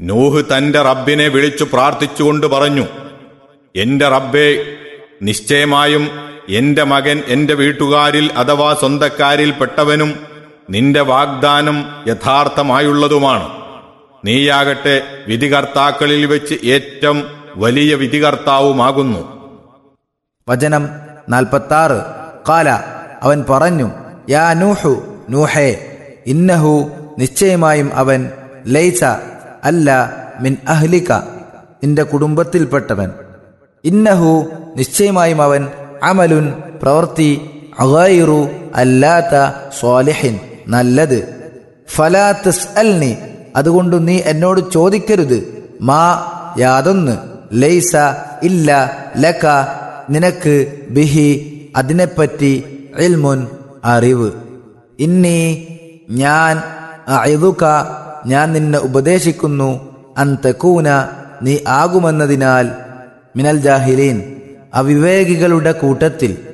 നൂഹ് തന്റെ റബ്ബിനെ വിളിച്ചു പ്രാർത്ഥിച്ചുകൊണ്ട് പറഞ്ഞു എന്റെ റബ്ബേ നിശ്ചയമായും എന്റെ മകൻ എന്റെ വീട്ടുകാരിൽ അഥവാ സ്വന്തക്കാരിൽ പെട്ടവനും നിന്റെ വാഗ്ദാനം യഥാർത്ഥമായുള്ളതുമാണ് നീയാകട്ടെ വിധികർത്താക്കളിൽ വെച്ച് ഏറ്റവും വലിയ വിധികർത്താവുമാകുന്നു വചനം നാൽപ്പത്താറ് കാല അവൻ പറഞ്ഞു യാ നൂഹു നൂഹേ ഇന്നഹു നിശ്ചയമായും അവൻ ലൈസ അല്ല മിൻ അഹ്ലിക നിന്റെ കുടുംബത്തിൽപ്പെട്ടവൻ ഇന്നഹു നിശ്ചയമായും അവൻ അമലുൻ പ്രവൃത്തി അഗൈറു അല്ലാത്ത സ്വാലിഹിൻ നല്ലത് ഫലാ തസ്അൽനി അതുകൊണ്ട് നീ എന്നോട് ചോദിക്കരുത് മാ യാതൊന്ന് ലൈസ ഇല്ല ലക നിനക്ക് ബിഹി അതിനെപ്പറ്റി ഇൽമുൻ അറിവ് ഇന്നി ഞാൻ അഴുക ഞാൻ നിന്നെ ഉപദേശിക്കുന്നു അന്തക്കൂന നീ ആകുമെന്നതിനാൽ മിനൽ ജാഹിലീൻ അവിവേകികളുടെ കൂട്ടത്തിൽ